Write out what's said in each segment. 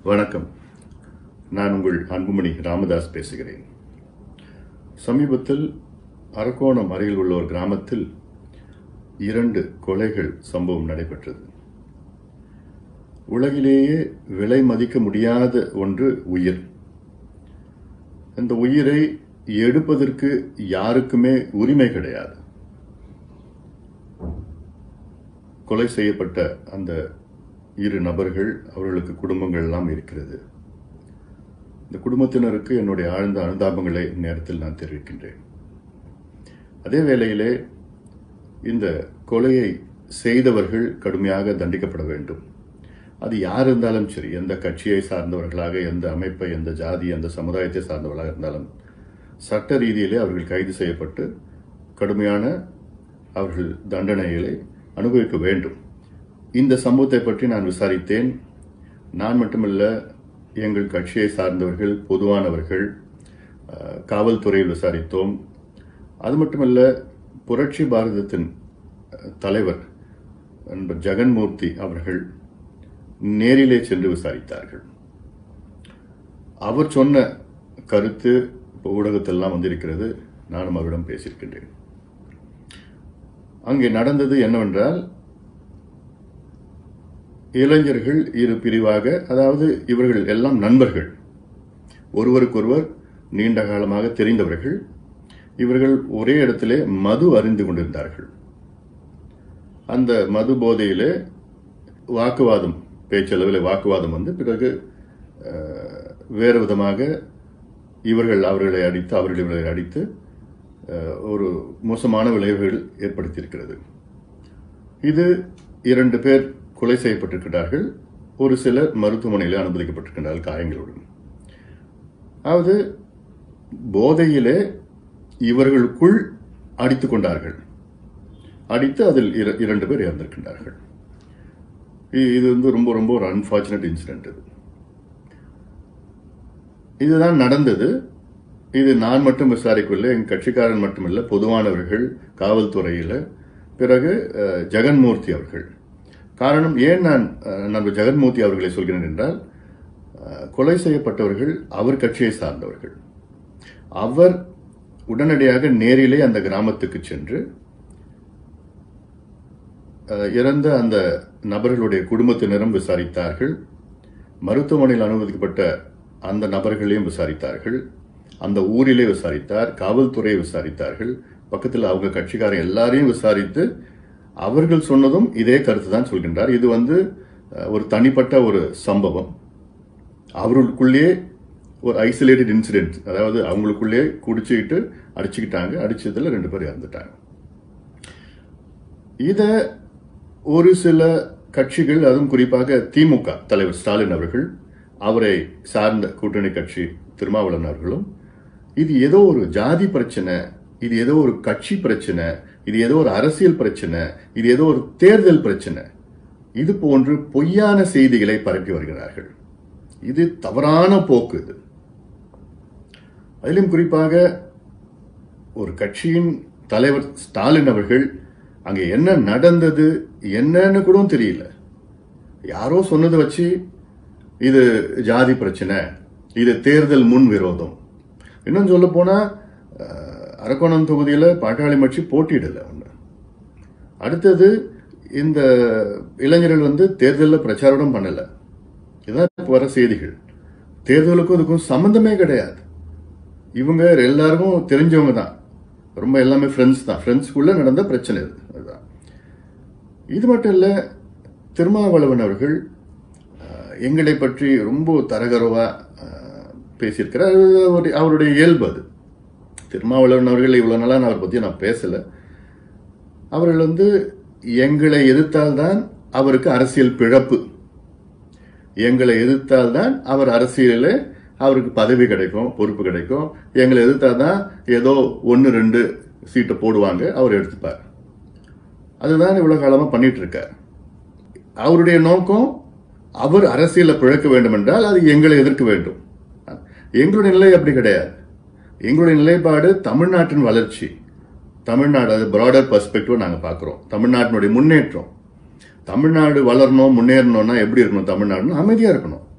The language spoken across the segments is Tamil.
வணக்கம் நான் உங்கள் அன்புமணி ராமதாஸ் பேசுகிறேன் சமீபத்தில் அரக்கோணம் அருகில் உள்ள ஒரு கிராமத்தில் இரண்டு கொலைகள் சம்பவம் நடைபெற்றது உலகிலேயே விலை மதிக்க முடியாத ஒன்று உயிர் இந்த உயிரை எடுப்பதற்கு யாருக்குமே உரிமை கிடையாது கொலை செய்யப்பட்ட அந்த இரு நபர்கள் அவர்களுக்கு குடும்பங்கள் எல்லாம் இருக்கிறது இந்த குடும்பத்தினருக்கு என்னுடைய ஆழ்ந்த அனுதாபங்களை நேரத்தில் நான் தெரிவிக்கின்றேன் அதே வேளையிலே இந்த கொலையை செய்தவர்கள் கடுமையாக தண்டிக்கப்பட வேண்டும் அது யார் இருந்தாலும் சரி எந்த கட்சியை சார்ந்தவர்களாக எந்த அமைப்பை எந்த ஜாதி எந்த சமுதாயத்தை சார்ந்தவர்களாக இருந்தாலும் சட்ட ரீதியிலே அவர்கள் கைது செய்யப்பட்டு கடுமையான அவர்கள் தண்டனைகளை அனுபவிக்க வேண்டும் இந்த சம்பவத்தை பற்றி நான் விசாரித்தேன் நான் மட்டுமல்ல எங்கள் கட்சியை சார்ந்தவர்கள் பொதுவானவர்கள் அஹ், காவல்துறையில் விசாரித்தோம் அது மட்டுமல்ல புரட்சி பாரதத்தின் அஹ், தலைவர் நண்பர் ஜெகன்மூர்த்தி அவர்கள் நேரிலே சென்று விசாரித்தார்கள் அவர் சொன்ன கருத்து இப்போ ஊடகத்தெல்லாம் வந்திருக்கிறது நானும் அவரிடம் பேசியிருக்கின்றேன் அங்கே நடந்தது என்னவென்றால் இளைஞர்கள் இரு பிரிவாக அதாவது இவர்கள் எல்லாம் நண்பர்கள் ஒருவருக்கொருவர் நீண்ட காலமாக தெரிந்தவர்கள் இவர்கள் ஒரே இடத்திலே மது அறிந்து கொண்டிருந்தார்கள் அந்த மது போதையிலே வாக்குவாதம் பேச்சளவில் வாக்குவாதம் வந்து பிறகு அஹ், வேறு விதமாக இவர்கள் அவர்களை அடித்து அவர்கள் இவர்களை அடித்து அஹ், ஒரு மோசமான விளைவுகள் ஏற்படுத்தியிருக்கிறது இது இரண்டு பேர் கொலை செய்யப்பட்டிருக்கிறார்கள் ஒரு சிலர் மருத்துவமனையில் அனுமதிக்கப்பட்டிருக்கிறார்கள் காயங்களுடன் அதாவது போதையிலே இவர்களுக்குள் அடித்துக் கொண்டார்கள் அடித்து அதில் இர- இரண்டு பேர் இறந்திருக்கின்றார்கள் இ- இது வந்து ரொம்ப ரொம்ப ஒரு அன்பார்ச்சுனேட் இன்சிடென்ட் இது இதுதான் நடந்தது இது நான் மட்டும் விசாரிக்கவில்லை என் கட்சிக்காரன் மட்டுமில்லை பொதுவானவர்கள் காவல்துறையில் பிறகு அஹ், ஜெகன்மூர்த்தி அவர்கள் காரணம் ஏன் நான் அஹ், நண்பர் ஜெகன்மூர்த்தி அவர்களை சொல்கிறேன் என்றால் அஹ், கொலை செய்யப்பட்டவர்கள் அவர் கட்சியை சார்ந்தவர்கள் அவர் உடனடியாக நேரிலே அந்த கிராமத்துக்கு சென்று அஹ், இறந்த அந்த நபர்களுடைய குடும்பத்தினரும் விசாரித்தார்கள் மருத்துவமனையில் அனுமதிக்கப்பட்ட அந்த நபர்களையும் விசாரித்தார்கள் அந்த ஊரிலே விசாரித்தார் காவல்துறையை விசாரித்தார்கள் பக்கத்தில் அவங்க கட்சிக்காரர் எல்லாரையும் விசாரித்து அவர்கள் சொன்னதும் இதே கருத்து தான் சொல்கின்றார் இது வந்து அஹ், ஒரு தனிப்பட்ட ஒரு சம்பவம் அவர்களுக்குள்ளேயே ஒரு ஐசோலேட்டட் இன்சிடென்ட் அதாவது அவங்களுக்குள்ளே குடிச்சுக்கிட்டு அடிச்சுக்கிட்டாங்க அடிச்சதுல ரெண்டு பேர் இறந்துட்டாங்க இத ஒரு சில கட்சிகள் அதுவும் குறிப்பாக திமுக தலைவர் ஸ்டாலின் அவர்கள் அவரை சார்ந்த கூட்டணி கட்சி திருமாவளவன் அவர்களும் இது ஏதோ ஒரு ஜாதி பிரச்சனை இது ஏதோ ஒரு கட்சி பிரச்சனை இது ஏதோ ஒரு அரசியல் பிரச்சனை இது ஏதோ ஒரு தேர்தல் பிரச்சனை இது போன்று பொய்யான செய்திகளை பரப்பி வருகிறார்கள் இது தவறான போக்கு இது அதிலும் குறிப்பாக ஒரு கட்சியின் தலைவர் ஸ்டாலின் அவர்கள் அங்கே என்ன நடந்தது என்னன்னு கூட தெரியல யாரோ சொன்னதை வச்சு இது ஜாதி பிரச்சனை இது தேர்தல் முன் விரோதம் இன்னும் சொல்ல போனா அஹ், அரக்கோணம் தொகுதியில பாட்டாளி கட்சி போட்டியிடல ஒண்ணு அடுத்தது இந்த இளைஞர்கள் வந்து தேர்தலில் பிரச்சாரம் பண்ணல இதான் இப்ப வர செய்திகள் தேர்தலுக்கும் இதுக்கும் சம்பந்தமே கிடையாது இவங்க எல்லாருக்கும் தெரிஞ்சவங்க தான் ரொம்ப எல்லாமே ஃப்ரெண்ட்ஸ் தான் ஃப்ரெண்ட்ஸ்குள்ள நடந்த பிரச்சனை இது அதுதான் இது மட்டும் இல்ல திருமாவளவன் அவர்கள் அஹ், எங்களை பற்றி ரொம்ப தரகரவா அஹ், பேசியிருக்கிறார் அது அவருடைய- அவருடைய இயல்பு அது திருமாவளவன் அவர்கள் இவ்வளவு நாளா நான் அவரை பத்தி நான் பேசல அவர்கள் வந்து எங்களை எதிர்த்தால்தான் அவருக்கு அரசியல் பிழப்பு எங்களை எதிர்த்தால்தான் அவர் அரசியலில் அவருக்கு பதவி கிடைக்கும் பொறுப்பு கிடைக்கும் எங்களை எதிர்த்தாதான் ஏதோ ஒன்று ரெண்டு சீட்டை போடுவாங்க அவர் எடுத்துப்பார் அதுதான் இவ்வளவு காலமா பண்ணிட்டு இருக்கார் அவருடைய நோக்கம் அவர் அரசியலை பிழக்க வேண்டும் என்றால் அது எங்களை எதிர்க்க வேண்டும் எங்களுடைய நிலை அப்படி கிடையாது எங்களுடைய நிலைப்பாடு தமிழ்நாட்டின் வளர்ச்சி தமிழ்நாடு அது ப்ராடர் பர்ஸ்பெக்டிவ் நாங்கள் பார்க்குறோம் தமிழ்நாட்டினுடைய முன்னேற்றம் தமிழ்நாடு வளரணும் முன்னேறணும்னா எப்படி இருக்கணும் தமிழ்நாடுன்னு அமைதியாக இருக்கணும்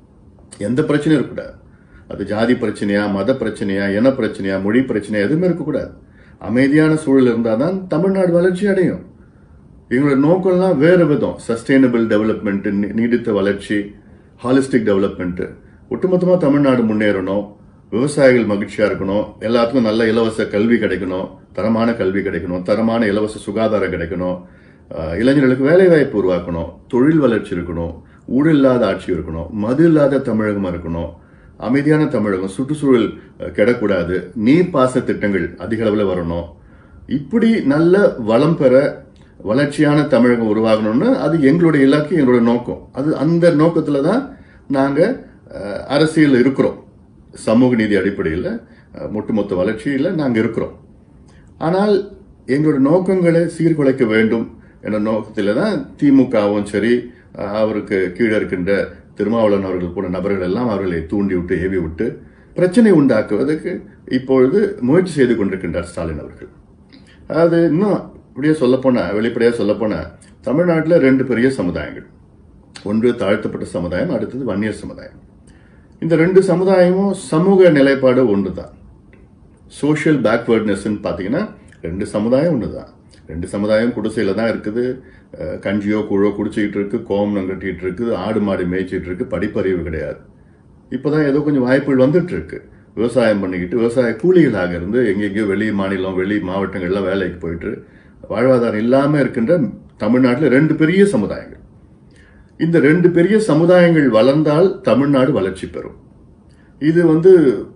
எந்த பிரச்சனையும் இருக்கக்கூடாது அது ஜாதி பிரச்சனையா மத பிரச்சனையா இன பிரச்சனையா மொழி பிரச்சனையா எதுவுமே இருக்கக்கூடாது அமைதியான சூழல் இருந்தால் தான் தமிழ்நாடு வளர்ச்சி அடையும் எங்களோட நோக்கம்லாம் வேறு விதம் சஸ்டைனபிள் டெவலப்மெண்ட் நீடித்த வளர்ச்சி ஹாலிஸ்டிக் டெவலப்மெண்ட் ஒட்டுமொத்தமாக தமிழ்நாடு முன்னேறணும் விவசாயிகள் மகிழ்ச்சியா இருக்கணும் எல்லாத்துக்கும் நல்ல இலவச கல்வி கிடைக்கணும் தரமான கல்வி கிடைக்கணும் தரமான இலவச சுகாதாரம் கிடைக்கணும் அஹ், இளைஞர்களுக்கு வேலை வாய்ப்பு உருவாக்கணும் தொழில் வளர்ச்சி இருக்கணும் ஊழல் இல்லாத ஆட்சி இருக்கணும் மது இல்லாத தமிழகம் இருக்கணும் அமைதியான தமிழகம் சுற்றுச்சூழல் அஹ், கெடக்கூடாது நீர் பாச திட்டங்கள் அதிக அளவில் வரணும் இப்படி நல்ல வளம் பெற வளர்ச்சியான தமிழகம் உருவாகணும்னு அது எங்களுடைய இலக்கு எங்களுடைய நோக்கம் அது அந்த நோக்கத்துல தான் நாங்க அஹ், அரசியல் இருக்கிறோம் சமூக நீதி அடிப்படையில் அஹ், ஒட்டுமொத்த வளர்ச்சியில் நாங்க இருக்கிறோம் ஆனால் எங்களோட நோக்கங்களை சீர்குலைக்க வேண்டும் என்ற நோக்கத்தில் தான் திமுகவும் சரி அஹ், அவருக்கு கீழே இருக்கின்ற திருமாவளவன் அவர்கள் போன்ற நபர்கள் எல்லாம் அவர்களை தூண்டி விட்டு ஏவி விட்டு பிரச்சனை உண்டாக்குவதற்கு இப்பொழுது முயற்சி செய்து கொண்டிருக்கின்றார் ஸ்டாலின் அவர்கள் அதாவது இன்னும் இப்படியே சொல்லப்போனா வெளிப்படையா சொல்லப்போனா தமிழ்நாட்டில் ரெண்டு பெரிய சமுதாயங்கள் ஒன்று தாழ்த்தப்பட்ட சமுதாயம் அடுத்தது வன்னியர் சமுதாயம் இந்த ரெண்டு சமுதாயமும் சமூக நிலைப்பாடு ஒன்று தான் சோஷியல் பேக்வேர்ட்னஸ்ன்னு பார்த்தீங்கன்னா ரெண்டு சமுதாயம் ஒன்று தான் ரெண்டு சமுதாயம் குடிசையில் தான் இருக்குது அஹ், கஞ்சியோ கூழோ குடிச்சிக்கிட்டு இருக்கு கோமனம் கட்டிட்டு இருக்கு ஆடு மாடு மேய்ச்சிட்டு இருக்கு படிப்பறிவு கிடையாது இப்போதான் ஏதோ கொஞ்சம் வாய்ப்புகள் வந்துட்டு இருக்கு விவசாயம் பண்ணிக்கிட்டு விவசாய கூலிகளாக இருந்து எங்கெங்கேயோ வெளி மாநிலம் வெளி மாவட்டங்கள்லாம் வேலைக்கு போயிட்டு வாழ்வாதாரம் இல்லாமல் இருக்கின்ற தமிழ்நாட்டில் ரெண்டு பெரிய சமுதாயங்கள் இந்த ரெண்டு பெரிய சமுதாயங்கள் வளர்ந்தால் தமிழ்நாடு வளர்ச்சி பெறும் இது வந்து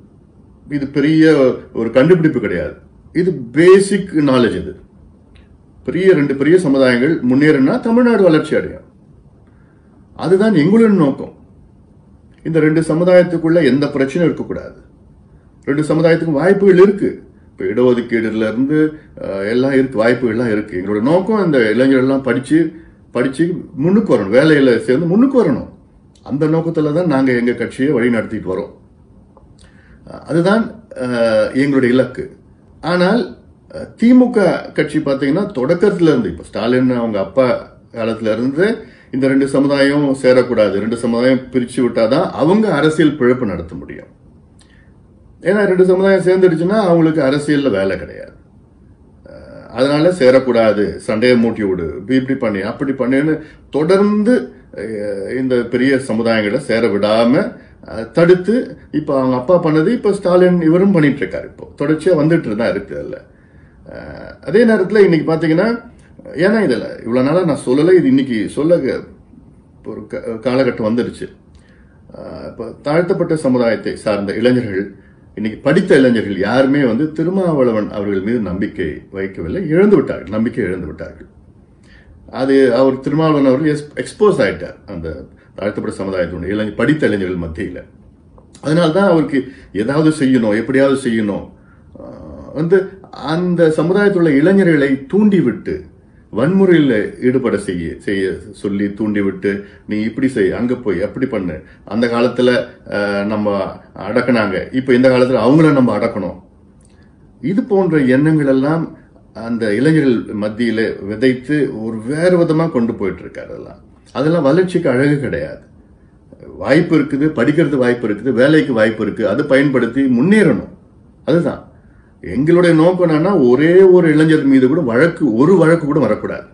இது பெரிய ஒரு கண்டுபிடிப்பு கிடையாது இது பேசிக் நாலேஜ் இது பெரிய ரெண்டு பெரிய சமுதாயங்கள் முன்னேறினா தமிழ்நாடு வளர்ச்சி அடையும் அதுதான் எங்களுடைய நோக்கம் இந்த ரெண்டு சமுதாயத்துக்குள்ள எந்த பிரச்சனையும் இருக்கக்கூடாது ரெண்டு சமுதாயத்துக்கும் வாய்ப்புகள் இருக்கு இப்போ இடஒதுக்கீடுல இருந்து அஹ், எல்லாம் இருக்கு வாய்ப்புகள்லாம் இருக்கு எங்களோட நோக்கம் இந்த இளைஞர்கள் எல்லாம் படிச்சு படிச்சு முன்னுக்கு வரணும் வேலையில சேர்ந்து முன்னுக்கு வரணும் அந்த நோக்கத்துல தான் நாங்க எங்க கட்சியை வழி நடத்திட்டு வரோம் அஹ், அதுதான் அஹ், எங்களுடைய இலக்கு ஆனால் அஹ், திமுக கட்சி பார்த்தீங்கன்னா தொடக்கத்துல இருந்து இப்போ ஸ்டாலின் அவங்க அப்பா காலத்துல இருந்து இந்த ரெண்டு சமுதாயம் சேரக்கூடாது ரெண்டு சமுதாயம் பிரிச்சு விட்டாதான் அவங்க அரசியல் பிழப்பு நடத்த முடியும் ஏன்னா ரெண்டு சமுதாயம் சேர்ந்துடுச்சுன்னா அவங்களுக்கு அரசியல்ல வேலை கிடையாது அஹ், அதனால சேரக்கூடாது சண்டையை மூட்டி விடு இப்படி இப்படி பண்ணி அப்படி பண்ணின்னு தொடர்ந்து அஹ், இந்த பெரிய சமுதாயங்களை சேர விடாம அஹ், தடுத்து இப்போ அவங்க அப்பா பண்ணது இப்போ ஸ்டாலின் இவரும் பண்ணிட்டு இருக்காரு இப்போ தொடர்ச்சியா வந்துட்டு தான் இருக்கு அதுல அஹ், அதே நேரத்தில் இன்னைக்கு பார்த்தீங்கன்னா ஏன்னா இதில் இவ்வளோ நாளாக நான் சொல்லலை இது இன்னைக்கு சொல்ல ஒரு க- காலகட்டம் வந்துடுச்சு அஹ், இப்போ தாழ்த்தப்பட்ட சமுதாயத்தை சார்ந்த இளைஞர்கள் இன்னைக்கு படித்த இளைஞர்கள் யாருமே வந்து திருமாவளவன் அவர்கள் மீது நம்பிக்கை வைக்கவில்லை இழந்து விட்டார்கள் நம்பிக்கை இழந்து விட்டார்கள் அது அவர் திருமாவளவன் அவர்கள் எக்ஸ்போஸ் ஆயிட்டார் அந்த தாழ்த்தப்பட்ட சமுதாயத்தினுடைய இளைஞர் படித்த இளைஞர்கள் மத்தியில் அதனால தான் அவருக்கு ஏதாவது செய்யணும் எப்படியாவது செய்யணும் ஆஹ் வந்து அந்த சமுதாயத்தில் உள்ள இளைஞர்களை தூண்டி விட்டு வன்முறையில் ஈடுபட செய்ய செய்ய சொல்லி தூண்டி விட்டு நீ இப்படி செய் அங்க போய் அப்படி பண்ணு அந்த காலத்துல ஆஹ், நம்ம அடக்குனாங்க இப்ப இந்த காலத்துல அவங்கள நம்ம அடக்கணும் இது போன்ற எண்ணங்கள் எல்லாம் அந்த இளைஞர்கள் மத்தியில விதைத்து ஒரு வேறு விதமா கொண்டு போயிட்டு இருக்காரு அதெல்லாம் அதெல்லாம் வளர்ச்சிக்கு அழகு கிடையாது வாய்ப்பு இருக்குது படிக்கிறது வாய்ப்பு இருக்குது வேலைக்கு வாய்ப்பு இருக்கு அதை பயன்படுத்தி முன்னேறணும் அதுதான் எங்களுடைய நோக்கம் என்னன்னா ஒரே ஒரு இளைஞர் மீது கூட வழக்கு ஒரு வழக்கு கூட வரக்கூடாது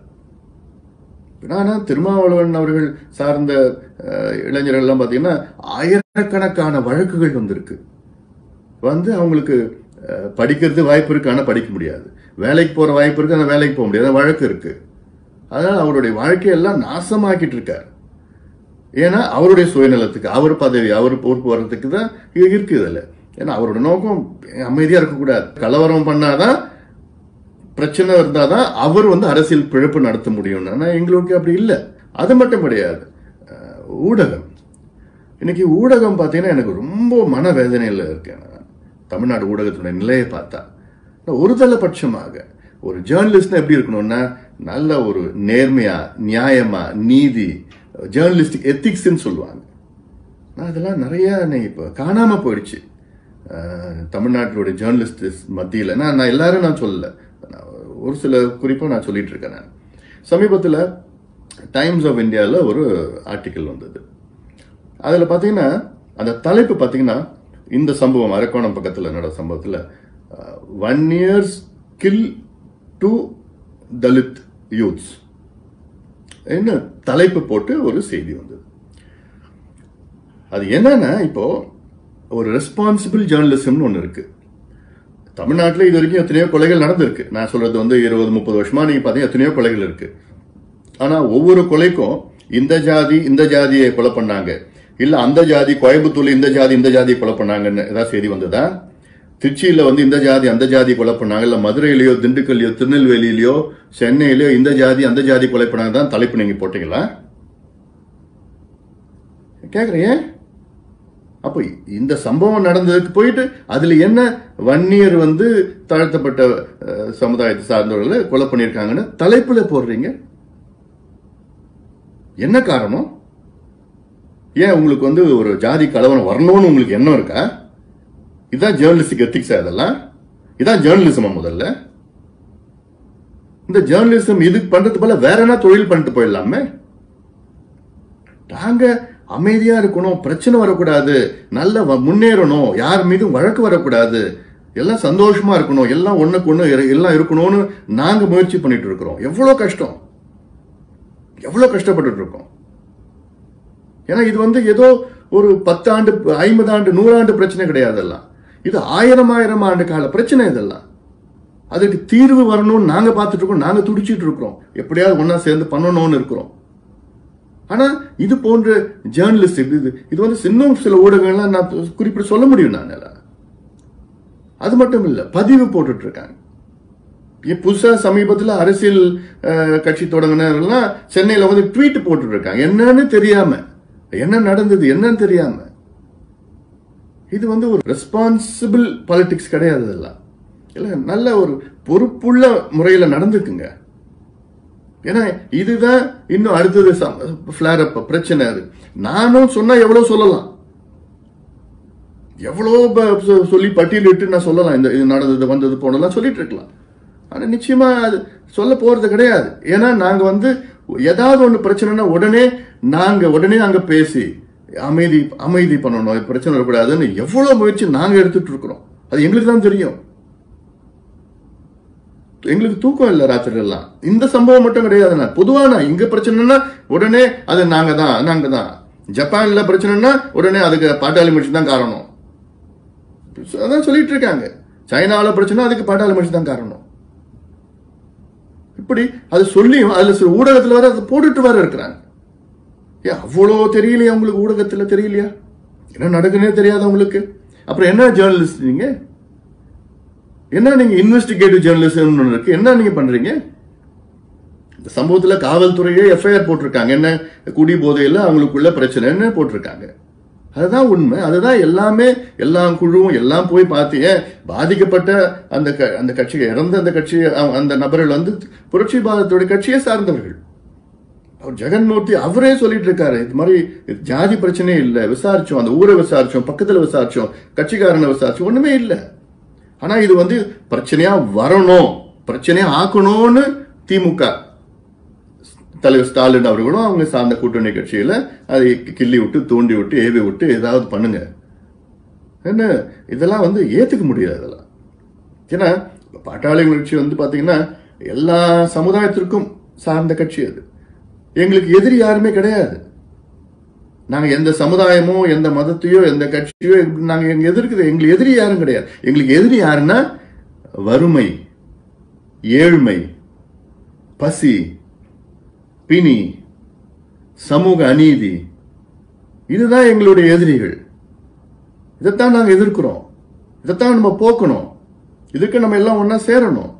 ஆனா திருமாவளவன் அவர்கள் சார்ந்த அஹ், இளைஞர்கள் எல்லாம் பாத்தீங்கன்னா ஆயிரக்கணக்கான வழக்குகள் வந்திருக்கு வந்து அவங்களுக்கு அஹ், படிக்கிறது வாய்ப்பு இருக்கு ஆனா படிக்க முடியாது வேலைக்கு போற வாய்ப்பு இருக்கு ஆனா வேலைக்கு போக முடியாது வழக்கு இருக்கு அதனால அவருடைய வாழ்க்கையெல்லாம் நாசமாக்கிட்டு இருக்காரு ஏன்னா அவருடைய சுயநலத்துக்கு அவர் பதவி அவர் பொறுப்பு வர்றதுக்கு தான் இது இருக்கு இதுல ஏன்னா அவரோட நோக்கம் அமைதியா இருக்கக்கூடாது கலவரம் பண்ணாதான் பிரச்சனை இருந்தாதான் அவர் வந்து அரசியல் பிழப்பு நடத்த முடியும் ஆனா எங்களுக்கு அப்படி இல்லை அது மட்டும் கிடையாது அஹ், ஊடகம் இன்னைக்கு ஊடகம் பார்த்தீங்கன்னா எனக்கு ரொம்ப மனவேதனையில் இருக்கேன் நான். தமிழ்நாடு ஊடகத்தினுடைய நிலையை பார்த்தா ஒருதலைபட்சமாக ஒரு ஜேர்னலிஸ்ட்னா எப்படி இருக்கணும்னா நல்ல ஒரு நேர்மையா நியாயமா நீதி ஜேர்னலிஸ்டிக் எத்திக்ஸ்ன்னு சொல்லுவாங்க நான் அதெல்லாம் நிறைய இன்னைக்கு இப்போ காணாம போயிடுச்சு அஹ், தமிழ்நாட்டிலுடைய ஜேர்னலிஸ்ட் மத்தியில் நான் நான் எல்லாரும் நான் சொல்லல நான் ஒரு சில குறிப்பாக நான் சொல்லிட்டு இருக்கேன் நான் சமீபத்தில் டைம்ஸ் ஆஃப் இந்தியாவில் ஒரு ஆர்டிக்கல் வந்தது அதில் பார்த்தீங்கன்னா அந்த தலைப்பு பார்த்தீங்கன்னா இந்த சம்பவம் அரக்கோணம் பக்கத்தில் நடந்த சம்பவத்தில் one years kill two Dalit youths என்ன தலைப்பு போட்டு ஒரு செய்தி வந்தது அது என்னன்னா இப்போ ஒரு ரெஸ்பான்சிபிள் ஜேர்னலிசம்னு ஒன்று இருக்கு தமிழ்நாட்டில் இது வரைக்கும் எத்தனையோ கொலைகள் நடந்திருக்கு நான் சொல்றது வந்து இருபது முப்பது வருஷமா நீங்க பார்த்தீங்கன்னா எத்தனையோ கொலைகள் இருக்கு ஆனா ஒவ்வொரு கொலைக்கும் இந்த ஜாதி இந்த ஜாதியை கொலை பண்ணாங்க இல்ல அந்த ஜாதி கோயம்புத்தூர்ல இந்த ஜாதி இந்த ஜாதியை கொலை பண்ணாங்கன்னு ஏதாவது செய்தி வந்ததா திருச்சியில வந்து இந்த ஜாதி அந்த ஜாதி கொலை பண்ணாங்க இல்ல மதுரையிலயோ திண்டுக்கல்லையோ திருநெல்வேலியிலயோ சென்னையிலயோ இந்த ஜாதி அந்த ஜாதி கொலை பண்ணாங்க தான் தலைப்பு நீங்க போட்டீங்களா கேக்குறேன் ஏன் அப்போ இந்த சம்பவம் நடந்ததுக்கு போயிட்டு அதுல என்ன வன்னியர் வந்து தாழ்த்தப்பட்ட அஹ், சமுதாயத்தை சார்ந்தவர்களை கொலை பண்ணியிருக்காங்கன்னு தலைப்புல போடுறீங்க என்ன காரணம் ஏன் உங்களுக்கு வந்து ஒரு ஜாதி கலவரம் வரணும்னு உங்களுக்கு எண்ணம் இருக்கா இதான் ஜேர்னலிஸ்டிக் எத்திக்ஸா இதெல்லாம் இதான் ஜேர்னலிசமா முதல்ல இந்த ஜேர்னலிசம் இது பண்றது போல வேற என்ன தொழில் பண்ணிட்டு போயிடலாமே நாங்க அமைதியா இருக்கணும் பிரச்சனை வரக்கூடாது நல்ல வ- முன்னேறணும் யார் மீதும் வழக்கு வரக்கூடாது எல்லாம் சந்தோஷமா இருக்கணும் எல்லாம் ஒண்ணுக்கு ஒண்ணு இரு- எல்லாம் இருக்கணும்னு நாங்க முயற்சி பண்ணிட்டு இருக்கிறோம் எவ்வளவு கஷ்டம் எவ்வளவு கஷ்டப்பட்டுட்டு இருக்கோம் ஏன்னா இது வந்து ஏதோ ஒரு பத்து ஆண்டு ஐம்பது ஆண்டு நூறாண்டு பிரச்சனை கிடையாது எல்லாம் இது ஆயிரம் ஆயிரம் ஆண்டு கால பிரச்சனை இதெல்லாம் அதுக்கு தீர்வு வரணும்னு நாங்க பார்த்துட்டு இருக்கோம் நாங்க துடிச்சிட்டு இருக்கிறோம் எப்படியாவது ஒண்ணா சேர்ந்து பண்ணணும்னு இருக்கிறோம் ஆனா இது போன்ற ஜேர்னலிஸ்ட் இது இது வந்து இன்னும் சில ஊடகங்கள்லாம் நான் குறிப்பிட்டு சொல்ல முடியும் நான் அது மட்டும் இல்ல பதிவு போட்டுட்டு இருக்காங்க இங்க புதுசா சமீபத்துல அரசியல் அஹ், கட்சி தொடங்கினவர்கள்லாம் சென்னையில வந்து ட்வீட் போட்டுட்டு இருக்காங்க என்னன்னு தெரியாம என்ன நடந்தது என்னன்னு தெரியாம இது வந்து ஒரு ரெஸ்பான்சிபிள் பாலிடிக்ஸ் கிடையாது இதெல்லாம் இல்ல நல்ல ஒரு பொறுப்புள்ள முறையில நடந்துக்குங்க ஏன்னா இதுதான் இன்னும் அடுத்தது ஃபிளார் அப் பிரச்சனை அது நானும் சொன்னா எவ்வளவு சொல்லலாம் எவ்வளோ ப- சொ- சொல்லி பட்டியலிட்டு நான் சொல்லலாம் இந்த இது நடந்தது வந்தது போனதெல்லாம் சொல்லிட்டு இருக்கலாம் ஆனா நிச்சயமா அது சொல்ல போறது கிடையாது ஏன்னா நாங்க வந்து ஏதாவது ஒண்ணு பிரச்சனைனா உடனே நாங்க உடனே அங்க பேசி அமைதி அமைதி பண்ணணும் இது பிரச்சனை வரக்கூடாதுன்னு எவ்வளவு முயற்சி நாங்க எடுத்துட்டு இருக்கிறோம் அது எங்களுக்கு தான் தெரியும் எங்களுக்கு தூக்கம் இல்லை ராத்திரி எல்லாம் இந்த சம்பவம் மட்டும் கிடையாதுண்ணா பொதுவான இங்க பிரச்சனைனா உடனே அது நாங்க தான் நாங்க தான் ஜப்பான்ல பிரச்சனைனா உடனே அதுக்கு பாட்டாளி மனுஷன் தான் காரணம் அதான் சொல்லிட்டு இருக்காங்க சைனால பிரச்சனை அதுக்கு பாட்டாளி மனுஷன் தான் காரணம் இப்படி அது சொல்லியும் அதுல சில ஊடகத்துல வர அதை போட்டுட்டு வர இருக்கிறாங்க ஏன் அவ்வளோ தெரியலையா உங்களுக்கு ஊடகத்துல தெரியலையா என்ன நடக்குன்னே தெரியாத உங்களுக்கு அப்புறம் என்ன ஜேர்னலிஸ்ட் நீங்க என்ன நீங்க இன்வெஸ்டிகேட்டிவ் ஜேர்னலிசம் இருக்கு என்ன நீங்க பண்றீங்க இந்த சம்பவத்துல காவல்துறையே எஃப்ஐஆர் போட்டிருக்காங்க என்ன குடி போதையில அவங்களுக்குள்ள பிரச்சனைன்னு போட்டிருக்காங்க அதுதான் உண்மை அதுதான் எல்லாமே எல்லா குழுவும் எல்லாம் போய் பார்த்து ஏன் பாதிக்கப்பட்ட அந்த க- அந்த கட்சி இறந்த அந்த கட்சி அவ- அந்த நபர்கள் வந்து புரட்சி பாரதத்துடைய கட்சியை சார்ந்தவர்கள் அவர் ஜெகன்மூர்த்தி அவரே சொல்லிட்டு இருக்காரு இது மாதிரி இது ஜாதி பிரச்சனையே இல்ல விசாரிச்சோம் அந்த ஊரை விசாரிச்சோம் பக்கத்துல விசாரிச்சோம் கட்சிக்காரனை விசாரிச்சோம் ஒண்ணுமே இல்ல ஆனா இது வந்து பிரச்சனையா வரணும் பிரச்சனையா ஆக்கணும்னு திமுக தலைவர் ஸ்டாலின் அவர்களும் அவங்க சார்ந்த கூட்டணி கட்சியில அதை கிள்ளி விட்டு தூண்டி விட்டு ஏவி விட்டு ஏதாவது பண்ணுங்க என்ன இதெல்லாம் வந்து ஏத்துக்க முடியாது இதெல்லாம் ஏன்னா பாட்டாளி கட்சி வந்து பாத்தீங்கன்னா எல்லா சமுதாயத்திற்கும் சார்ந்த கட்சி அது எங்களுக்கு எதிரி யாருமே கிடையாது நாங்க எந்த சமுதாயமோ எந்த மதத்தையோ எந்த கட்சியோ நாங்க எங்க எதிர்க்குது எங்களுக்கு எதிரி யாரும் கிடையாது எங்களுக்கு எதிரி யாருன்னா வறுமை ஏழ்மை பசி பிணி சமூக அநீதி இதுதான் எங்களுடைய எதிரிகள் இதைத்தான் நாங்க எதிர்க்கிறோம் இதைத்தான் நம்ம போக்கணும் இதுக்கு நம்ம எல்லாம் ஒண்ணா சேரணும்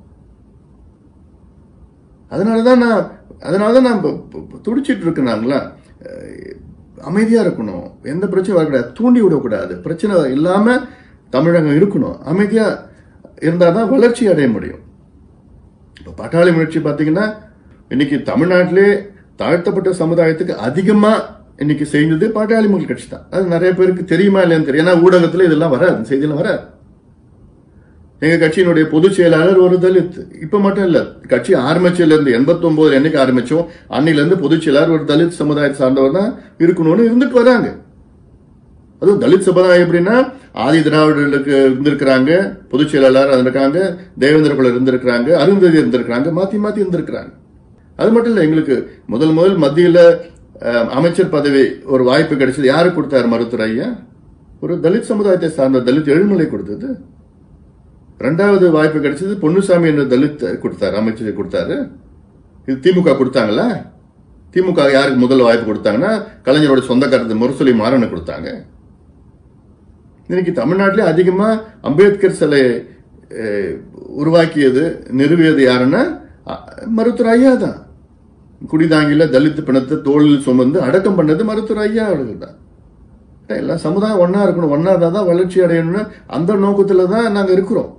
அதனாலதான் நான் அதனாலதான் நான் இப்ப- இப்ப- இப்ப துடிச்சிட்டு இருக்கேன் நாங்களா அஹ், அமைதியா இருக்கணும் எந்த பிரச்சனையும் வரக்கூடாது தூண்டி விடக்கூடாது பிரச்சனை இல்லாம தமிழகம் இருக்கணும் அமைதியா இருந்தாதான் வளர்ச்சி அடைய முடியும் இப்போ பாட்டாளி முயற்சி பார்த்தீங்கன்னா இன்னைக்கு தமிழ்நாட்டிலே தாழ்த்தப்பட்ட சமுதாயத்துக்கு அதிகமா இன்னைக்கு செய்தது பாட்டாளி மக்கள் கட்சி தான் அது நிறைய பேருக்கு தெரியுமா இல்லையான்னு தெரியும் ஏன்னா ஊடகத்துல இதெல்லாம் வராது செய்தியெல்லாம் வராது எங்க கட்சியினுடைய பொதுச் செயலாளர் ஒரு தலித் இப்ப மட்டும் இல்ல கட்சி ஆரம்பிச்சதுல இருந்து எண்பத்தி ஒன்பதுல என்னைக்கு ஆரம்பிச்சோம் அன்னில இருந்து பொதுச் செயலாளர் ஒரு தலித் சமுதாயத்தை சார்ந்தவர் தான் இருக்கணும்னு இருந்துட்டு வராங்க அதுவும் தலித் சமுதாயம் எப்படின்னா ஆதி திராவிடர்களுக்கு இருந்திருக்கிறாங்க பொதுச் செயலாளர் இருந்திருக்காங்க தேவேந்திர குல இருந்திருக்கிறாங்க அருந்ததி இருந்திருக்கிறாங்க மாத்தி மாத்தி இருந்திருக்கிறாங்க அது மட்டும் இல்ல எங்களுக்கு முதல் முதல் மத்தியில அஹ், அமைச்சர் பதவி ஒரு வாய்ப்பு கிடைச்சது யாரு கொடுத்தாரு மருத்துவர் ஐயா ஒரு தலித் சமுதாயத்தை சார்ந்த தலித் எழுமலை கொடுத்தது ரெண்டாவது வாய்ப்பு கிடைச்சது பொன்னுசாமி என்ற தலித் கொடுத்தாரு அமைச்சர் கொடுத்தாரு இது திமுக கொடுத்தாங்களா திமுக யாருக்கு முதல் வாய்ப்பு கொடுத்தாங்கன்னா கலைஞரோட சொந்தக்காரத்து முரசொலி மாறனை கொடுத்தாங்க இன்னைக்கு தமிழ்நாட்டிலே அதிகமா அம்பேத்கர் சிலை அஹ், உருவாக்கியது நிறுவியது யாருன்னா அ- மருத்துவர் ஐயா தான் குடிதாங்கில தலித் பிணத்தை தோளில் சுமந்து அடக்கம் பண்ணது மருத்துவர் ஐயா அவர்கள் தான் எல்லாம் சமுதாயம் ஒண்ணா இருக்கணும் ஒண்ணா இருந்தா தான் வளர்ச்சி அடையணும்னு அந்த நோக்கத்துல தான் நாங்க இருக்கிறோம்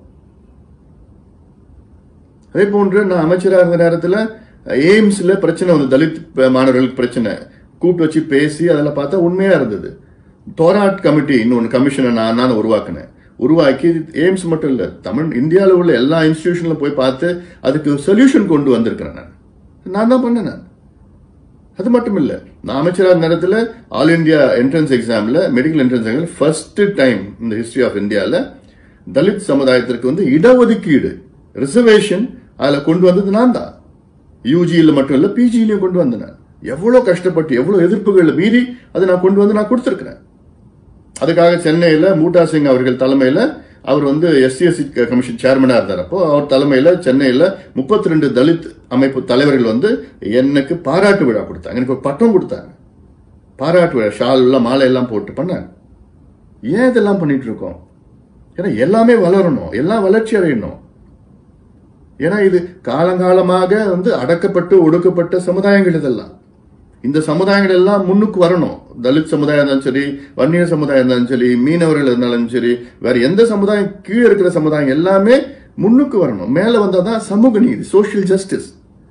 அதே போன்று நான் அமைச்சராக இருந்த நேரத்தில் எய்ம்ஸ்ல பிரச்சனை வந்து தலித் ப- மாணவர்களுக்கு பிரச்சனை கூப்பிட்டு வச்சு பேசி அதில் பார்த்தா உண்மையா இருந்தது தோராட் கமிட்டி இன்னொன்று கமிஷனை நான் நான் உருவாக்கினேன் உருவாக்கி எய்ம்ஸ் மட்டும் இல்லை தமிழ் இந்தியாவில் உள்ள எல்லா இன்ஸ்டிடியூஷன்ல போய் பார்த்து அதுக்கு சொல்யூஷன் கொண்டு வந்திருக்கிறேன் நான் நான் தான் பண்ணேன் நான் அது மட்டும் இல்ல நான் அமைச்சராக இருந்த நேரத்தில் ஆல் இந்தியா என்ட்ரன்ஸ் எக்ஸாம்ல medical entrance exam first time இந்த ஹிஸ்டரி ஆஃப் இந்தியாவில் தலித் சமுதாயத்திற்கு வந்து இடஒதுக்கீடு ரிசர்வேஷன் அதில் கொண்டு வந்தது நான் தான் யூஜியில் மட்டும் இல்லை பிஜியிலையும் கொண்டு வந்தேன் நான் எவ்வளோ கஷ்டப்பட்டு எவ்வளோ எதிர்ப்புகளை மீறி அதை நான் கொண்டு வந்து நான் கொடுத்துருக்கிறேன் அதுக்காக சென்னையில் மூட்டா சிங் அவர்கள் தலைமையில் அவர் வந்து எஸ்சிஎஸ்சி கமிஷன் சேர்மனா இருந்தார் அப்போ அவர் தலைமையில் சென்னையில் முப்பத்தி ரெண்டு தலித் அமைப்பு தலைவர்கள் வந்து எனக்கு பாராட்டு விழா கொடுத்தாங்க எனக்கு ஒரு பட்டம் கொடுத்தாங்க பாராட்டு விழா ஷால் எல்லாம் மாலை எல்லாம் போட்டு பண்ணாங்க ஏன் இதெல்லாம் பண்ணிட்டு இருக்கோம் ஏன்னா எல்லாமே வளரணும் எல்லாம் வளர்ச்சி அடையணும் ஏன்னா இது காலங்காலமாக வந்து அடக்கப்பட்டு ஒடுக்கப்பட்ட சமுதாயங்கள் இதெல்லாம் இந்த சமுதாயங்கள் எல்லாம் முன்னுக்கு வரணும் தலித் சமுதாயம் இருந்தாலும் சரி வன்னியர் சமுதாயம் இருந்தாலும் சரி மீனவர்கள் இருந்தாலும் சரி வேற எந்த சமுதாயம் கீழே இருக்கிற சமுதாயம் எல்லாமே முன்னுக்கு வரணும் மேல வந்தாதான் சமூக நீதி சோஷியல் ஜஸ்டிஸ்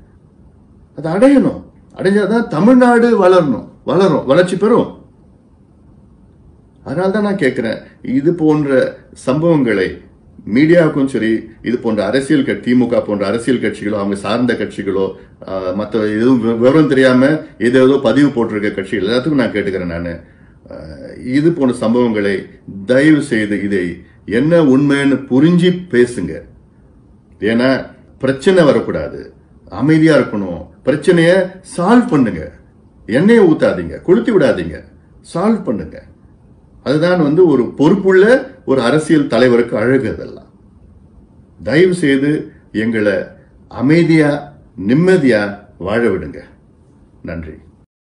அது அடையணும் அடைஞ்சாதான் தமிழ்நாடு வளரணும் வளரும் வளர்ச்சி பெறும் அதனால தான் நான் கேட்கிறேன் இது போன்ற சம்பவங்களை மீடியாவுக்கும் சரி இது போன்ற அரசியல் கட்சி திமுக போன்ற அரசியல் கட்சிகளோ அவங்க சார்ந்த கட்சிகளோ ஆஹ், மற்ற எதுவும் வி- விவரம் தெரியாம ஏதோ ஏதோ பதிவு போட்டிருக்க கட்சிகள் எல்லாத்துக்கும் நான் கேட்டுக்கிறேன் நான் இது போன்ற சம்பவங்களை தயவு செய்து இதை என்ன உண்மைன்னு புரிஞ்சு பேசுங்க ஏன்னா பிரச்சனை வரக்கூடாது அமைதியா இருக்கணும் பிரச்சனைய சால்வ் பண்ணுங்க எண்ணெயை ஊத்தாதீங்க கொளுத்தி விடாதீங்க சால்வ் பண்ணுங்க அதுதான் வந்து ஒரு பொறுப்புள்ள ஒரு அரசியல் தலைவருக்கு அழகு அதெல்லாம் தயவு செய்து எங்களை அமைதியா நிம்மதியா வாழ விடுங்க நன்றி